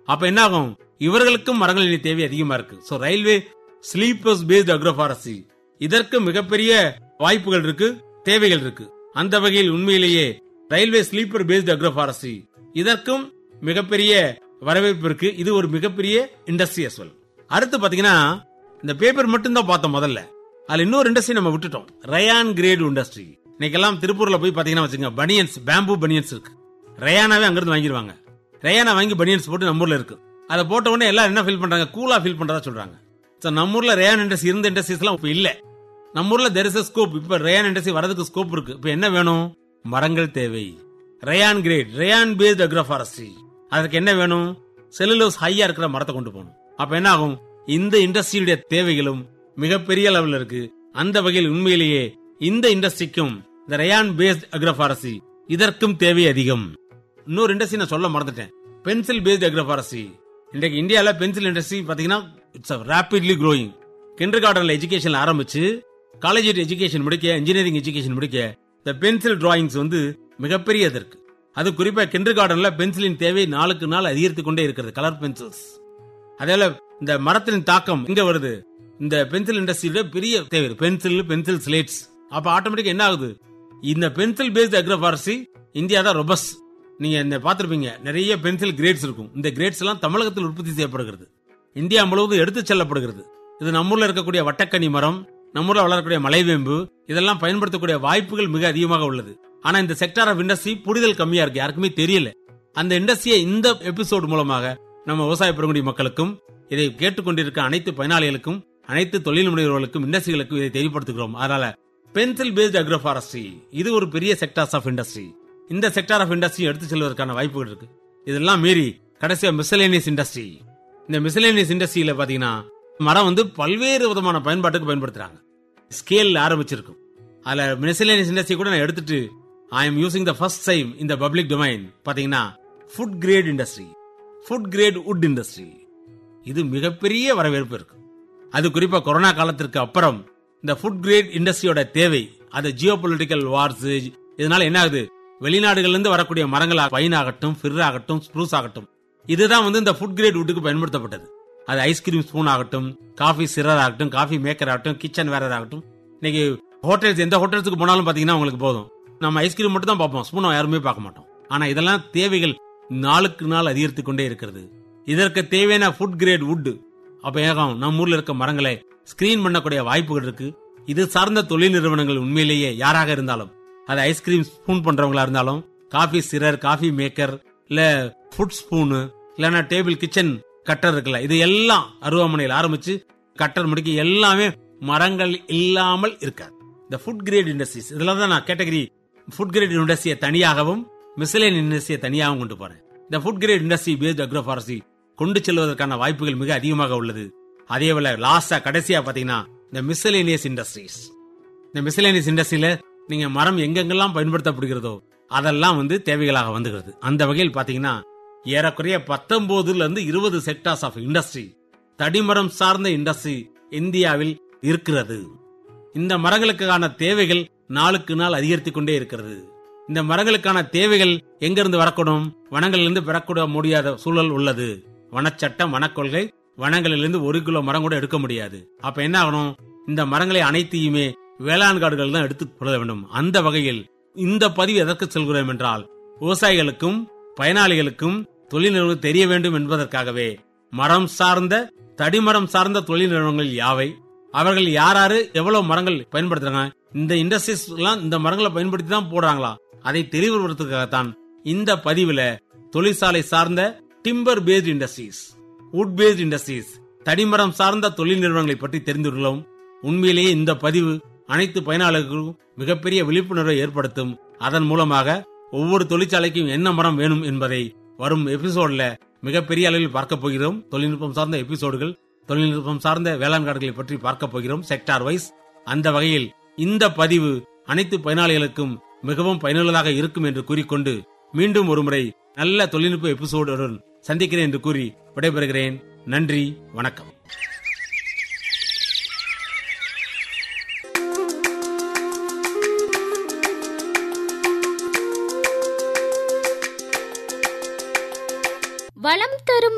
அப்ப என்ன ஆகும் இவர்களுக்கும் மரங்களின் தேவை அதிகமா இருக்கு so railway sleepers based agroforestry இதற்கு மிகப்பெரிய வாய்ப்புகள் இருக்கு தேவைகள் இருக்கு அந்த வகையில் உண்மையிலேயே ரயில்வே ஸ்லீப்பர் பேஸ்ட் அக்ரோபாரசி இதற்கும் மிகப்பெரிய வரவேற்பு இருக்கு இது ஒரு மிகப்பெரிய இண்டஸ்ட்ரி as well அடுத்து பாத்தீங்கன்னா இந்த பேப்பர் மட்டும் தான் பார்த்தோம் முதல்ல அதுல இன்னொரு இண்டஸ்ட்ரி நம்ம விட்டுட்டோம் ரயான் கிரேட் இண்டஸ்ட்ரி இன்னைக்கெல்லாம் திருப்பூர்ல போய் பாத்தீங்கன்னா வச்சுங்க பனியன்ஸ் பேம்பு பனியன்ஸ் இருக்கு ரயானாவே அங்கிருந்து வாங்கிடுவாங்க ரயானா வாங்கி பனியன்ஸ் போட்டு நம்ம ஊர்ல இருக்கு அதை போட்ட உடனே எல்லாரும் என்ன ஃபீல் பண்றாங்க கூலா ஃபீல் பண்றதா சொல்றாங்க So, நம்ம ஊர்ல ரயான் இண்டஸ்ட்ரி இருந்த இண்டஸ்ட்ரீஸ் எல்லாம் இப்ப இல்ல நம்ம ஊர்ல தெர் இஸ் ஸ்கோப் இப்ப ரயான் இண்டஸ்ட்ரி வரதுக்கு ஸ்கோப் இருக்கு இப்ப என்ன வேணும் மரங்கள் தேவை rayon grade rayon based agroforestry அதற்கு என்ன வேணும் செல்லுலோஸ் ஹையா இருக்கிற மரத்தை கொண்டு போகணும் அப்ப என்ன ஆகும் இந்த இண்டஸ்ட்ரியுடைய தேவைகளும் மிகப்பெரிய லெவல்ல இருக்கு அந்த வகையில் உண்மையிலேயே இந்த இண்டஸ்ட்ரிக்கும் இந்த ரயான் பேஸ்ட் அக்ரோஃபாரஸ்ட்ரி இதற்கும் தேவை அதிகம் இன்னொரு இண்டஸ்ட்ரி நான் சொல்ல மறந்துட்டேன் பென்சில் பேஸ்ட் அக்ரோஃபாரஸ்ட்ரி இன்றைக்கு இந்தியால பென்சில் இண்டஸ்ட்ரி பாத்தீங்கன்னா இட்ஸ் ரேபிட்லி க்ரோயிங் கிண்டர் கார்டன்ல எஜுகேஷன் ஆரம்பிச்சு காலேஜ் எஜுகேஷன் முடிக்க இன்ஜினியரிங் எஜுகேஷன் முடிக்க இந்த பென்சில் டிராயிங்ஸ் வந்து மிகப்பெரிய இருக்கு அது குறிப்பா கிண்டர் கார்டன்ல பென்சிலின் தேவை நாளுக்கு நாள் அதிகரித்து கொண்டே இருக்கிறது கலர் பென்சில்ஸ் அதேல இந்த மரத்தின் தாக்கம் எங்க வருது இந்த பென்சில் இண்டஸ்ட்ரியில பெரிய தேவை பென்சில் பென்சில் ஸ்லேட்ஸ் அப்ப ஆட்டோமேட்டிக் என்ன ஆகுது இந்த பென்சில் பேஸ்ட் அக்ரோபாரசி இந்தியா தான் ரொபஸ் நீங்க இந்த பாத்திருப்பீங்க நிறைய பென்சில் கிரேட்ஸ் இருக்கும் இந்த கிரேட்ஸ் எல்லாம் தமிழகத்தில் உற்பத்தி செய்யப்படுகிறது இந்தியா முழுவதும் எடுத்துச் செல்லப்படுகிறது இது நம்மூர்ல இருக்கக்கூடிய வட்டக்கனி மரம் நம்மூர்ல வளரக்கூடிய மலைவேம்பு இதெல்லாம் பயன்படுத்தக்கூடிய வாய்ப்புகள் மிக அதிகமாக உள்ளது ஆனா இந்த செக்டார் ஆஃப் இண்டஸ்ட்ரி புரிதல் கம்மியா இருக்கு யாருக்குமே தெரியல அந்த இண்டஸ்ட்ரியை இந்த எபிசோடு மூலமாக நம்ம விவசாய பெருங்குடி மக்களுக்கும் இதை கேட்டுக்கொண்டிருக்க அனைத்து பயனாளிகளுக்கும் அனைத்து தொழில் முனைவோர்களுக்கும் இண்டஸ்ட்ரிகளுக்கும் இதை தெரியப்படுத்துகிறோம் அதனால பென்சில் பேஸ்ட் அக்ரோபாரஸ்ட்ரி இது ஒரு பெரிய செக்டார்ஸ் ஆஃப் இண்டஸ்ட்ரி இந்த செக்டார் ஆஃப் இண்டஸ்ட்ரி எடுத்து செல்வதற்கான வாய்ப்புகள் இருக்கு இதெல்லாம் மீறி கடைசியா மிசலேனியஸ் இண்டஸ்ட்ரி இந்த மிசலேனியஸ் இண்டஸ்ட்ரியில பாத்தீங்கன்னா மரம் வந்து பல்வேறு விதமான பயன்பாட்டுக்கு பயன்படுத்துறாங்க ஸ்கேல் ஆரம்பிச்சிருக்கும் அதுல மிசலேனியஸ் இண்டஸ்ட்ரி கூட நான் எடுத்துட்டு I am using the first time இந்த பப்ளிக் டொமைன் பாத்தீங்கன்னா food grade industry food grade wood industry இது மிகப்பெரிய வரவேற்பு இருக்கு அது குறிப்பா கொரோனா காலத்திற்கு அப்புறம் இந்த ஃபுட் கிரேட் இண்டஸ்ட்ரியோட தேவை அது ஜியோ பொலிட்டிக்கல் வார்ஸ் இதனால என்ன ஆகுது வெளிநாடுகள்ல இருந்து வரக்கூடிய மரங்கள் பைன் ஆகட்டும் ஃபிர் ஆகட்டும் ஸ்ப்ரூஸ் ஆகட்டும் இதுதான் வந்து இந்த ஃபுட் கிரேட் வுட்டுக்கு பயன்படுத்தப்பட்டது அது ஐஸ்கிரீம் ஸ்பூன் ஆகட்டும் காஃபி சிரர் ஆகட்டும் காஃபி மேக்கர் ஆகட்டும் கிச்சன் வேரர் ஆகட்டும் இன்னைக்கு ஹோட்டல்ஸ் எந்த ஹோட்டல்ஸுக்கு போனாலும் பாத்தீங்கன்னா உங்களுக்கு போதும் நம்ம ஐஸ்கிரீம் மட்டும் தான் பார்ப்போம் ஸ்பூனை யாருமே பார்க்க மாட்டோம் ஆனா இதெல்லாம் தேவைகள் நாளுக்கு நாள் அதிகரித்து கொண்டே இருக்கிறது இதற்கு தேவையான ஃபுட் கிரேட் வுட் அப்ப ஏகம் நம்ம ஊர்ல இருக்க மரங்களை ஸ்கிரீன் பண்ணக்கூடிய வாய்ப்புகள் இருக்கு இது சார்ந்த தொழில் நிறுவனங்கள் உண்மையிலேயே யாராக இருந்தாலும் அது ஐஸ்கிரீம் ஸ்பூன் பண்றவங்களா இருந்தாலும் காஃபி சிரர் காஃபி மேக்கர் இல்ல ஃபுட் ஸ்பூனு இல்லனா டேபிள் கிச்சன் கட்டர் இருக்குல்ல இது எல்லாம் அருவாமனையில் ஆரம்பிச்சு கட்டர் முடிக்க எல்லாமே மரங்கள் இல்லாமல் இருக்காது இந்த ஃபுட் கிரேட் இண்டஸ்ட்ரீஸ் இதுல தான் நான் கேட்டகரி ஃபுட் கிரேட் இண்டஸ்ட்ரியை தனியாகவும் மிசலேன் இண்டஸ்ட்ரியை தனியாகவும் கொண்டு போறேன் இந்த food grade industry based agroforestry கொண்டு செல்வதற்கான வாய்ப்புகள் மிக அதிகமாக உள்ளது அதே போல லாஸ்டா கடைசியா பாத்தீங்கன்னா இந்த மிசலேனியஸ் இண்டஸ்ட்ரீஸ் இந்த மிசலேனியஸ் இண்டஸ்ட்ரியில நீங்க மரம் எங்கெங்கெல்லாம் பயன்படுத்தப்படுகிறதோ அதெல்லாம் வந்து தேவைகளாக வந்துகிறது அந்த வகையில் பாத்தீங்கன்னா ஏறக்குறைய பத்தொன்பதுல இருந்து இருபது செக்டார்ஸ் ஆஃப் இண்டஸ்ட்ரி தடிமரம் சார்ந்த இண்டஸ்ட்ரி இந்தியாவில் இருக்கிறது இந்த மரங்களுக்கான தேவைகள் நாளுக்கு நாள் அதிகரித்துக் கொண்டே இருக்கிறது இந்த மரங்களுக்கான தேவைகள் எங்கிருந்து வரக்கூடும் வனங்களிலிருந்து பெறக்கூட முடியாத சூழல் உள்ளது வனச்சட்டம் வனக்கொள்கை வனங்களிலிருந்து ஒரு கிலோ மரம் கூட எடுக்க முடியாது அப்ப என்ன ஆகணும் இந்த மரங்களை அனைத்தையுமே வேளாண் காடுகள் தான் எடுத்துக் கொள்ள வேண்டும் அந்த வகையில் இந்த பதிவு எதற்கு செல்கிறோம் என்றால் விவசாயிகளுக்கும் பயனாளிகளுக்கும் தொழில் நிறுவனம் தெரிய வேண்டும் என்பதற்காகவே மரம் சார்ந்த தடிமரம் சார்ந்த தொழில் நிறுவனங்கள் யாவை அவர்கள் யாராரு எவ்வளவு மரங்கள் பயன்படுத்துறாங்க இந்த இண்டஸ்ட்ரீஸ் எல்லாம் இந்த மரங்களை பயன்படுத்தி தான் போடுறாங்களா அதை தெளிவுபடுத்துறதுக்காகத்தான் இந்த பதிவுல தொழிற்சாலை சார்ந்த timber based industries wood based industries தடிமரம் சார்ந்த தொழில் நிறுவனங்களை பற்றி தெரிந்துள்ளோம் உண்மையிலேயே இந்த பதிவு அனைத்து பயனாளர்களுக்கும் மிகப்பெரிய விழிப்புணர்வை ஏற்படுத்தும் அதன் மூலமாக ஒவ்வொரு தொழிற்சாலைக்கும் என்ன மரம் வேணும் என்பதை வரும் எபிசோட்ல மிகப்பெரிய அளவில் பார்க்க போகிறோம் தொழில்நுட்பம் சார்ந்த எபிசோடுகள் தொழில்நுட்பம் சார்ந்த வேளாண் காடுகளை பற்றி பார்க்க போகிறோம் செக்டார் வைஸ் அந்த வகையில் இந்த பதிவு அனைத்து பயனாளிகளுக்கும் மிகவும் பயனுள்ளதாக இருக்கும் என்று கூறிக்கொண்டு மீண்டும் ஒருமுறை நல்ல தொழில்நுட்ப எபிசோடுடன் சந்திக்கிறேன் என்று கூறி விடைபெறுகிறேன் நன்றி வணக்கம் வளம் தரும்